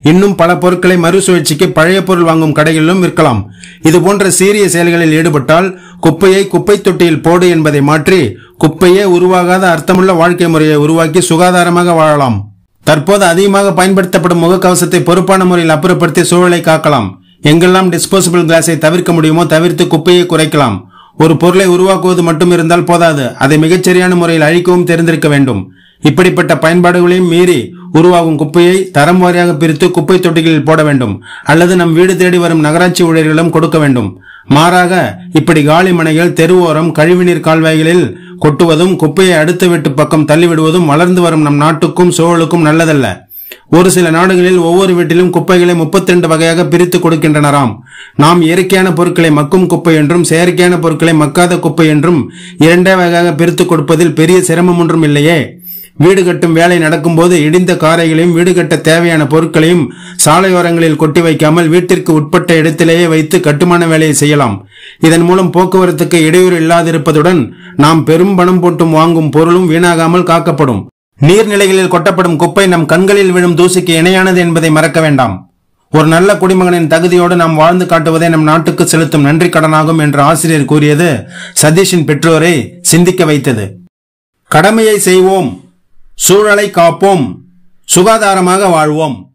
இன்னும் பல பொருட்களை மறுசுழற்சிக்கு பழைய பொருள் வாங்கும் கடைகளிலும் விற்கலாம் இது போன்ற சீரிய செயல்களில் ஈடுபட்டால் குப்பையை குப்பை தொட்டியில் போடு என்பதை மாற்றி குப்பையே உருவாகாத அர்த்தமுள்ள வாழ்க்கை முறையை உருவாக்கி சுகாதாரமாக வாழலாம் தற்போது அதிகமாக பயன்படுத்தப்படும் முகக்கவசத்தை பொறுப்பான முறையில் அப்புறப்படுத்தி சூழலை காக்கலாம் எங்கெல்லாம் டிஸ்போசபிள் கிளாஸை தவிர்க்க முடியுமோ தவிர்த்து குப்பையை குறைக்கலாம் ஒரு பொருளை உருவாக்குவது மட்டும் இருந்தால் போதாது அதை மிகச்சரியான முறையில் அழிக்கவும் தெரிந்திருக்க வேண்டும் இப்படிப்பட்ட பயன்பாடுகளையும் மீறி உருவாகும் குப்பையை தரம் வாரியாக பிரித்து குப்பை தொட்டிகளில் போட வேண்டும் அல்லது நம் வீடு தேடி வரும் நகராட்சி ஊழியர்களிடம் கொடுக்க வேண்டும் மாறாக இப்படி காலி மனைகள் தெருவோரம் கழிவுநீர் கால்வாய்களில் கொட்டுவதும் குப்பையை அடுத்த வீட்டு பக்கம் தள்ளிவிடுவதும் வளர்ந்து வரும் நம் நாட்டுக்கும் சூழலுக்கும் நல்லதல்ல ஒரு சில நாடுகளில் ஒவ்வொரு வீட்டிலும் குப்பைகளை 32 வகையாக பிரித்து கொடுக்கின்றனராம் நாம் இயற்கையான பொருட்களை மக்கும் குப்பை என்றும் செயற்கையான பொருட்களை மக்காத குப்பை என்றும் இரண்டே வகையாக பிரித்து கொடுப்பதில் பெரிய சிரமம் ஒன்றும் இல்லையே வீடு கட்டும் வேலை நடக்கும்போது இடிந்த காரைகளையும் வீடு கட்ட தேவையான பொருட்களையும் சாலையோரங்களில் கொட்டி வைக்காமல் வீட்டிற்கு உட்பட்ட இடத்திலேயே வைத்து கட்டுமான வேலையை செய்யலாம் இதன் மூலம் போக்குவரத்துக்கு இடையூறு இல்லாதிருப்பதுடன் நாம் பெரும் பணம் போட்டும் வாங்கும் பொருளும் வீணாகாமல் காக்கப்படும் நீர்நிலைகளில் கொட்டப்படும் குப்பை நம் கண்களில் விழும் தூசிக்கு இணையானது என்பதை மறக்க வேண்டாம் ஒரு நல்ல குடிமகனின் தகுதியோடு நாம் வாழ்ந்து காட்டுவதே நம் நாட்டுக்கு செலுத்தும் நன்றி கடனாகும் என்று ஆசிரியர் கூறியது சதீஷின் பெற்றோரை சிந்திக்க வைத்தது கடமையை செய்வோம் சூழலை காப்போம் சுகாதாரமாக வாழ்வோம்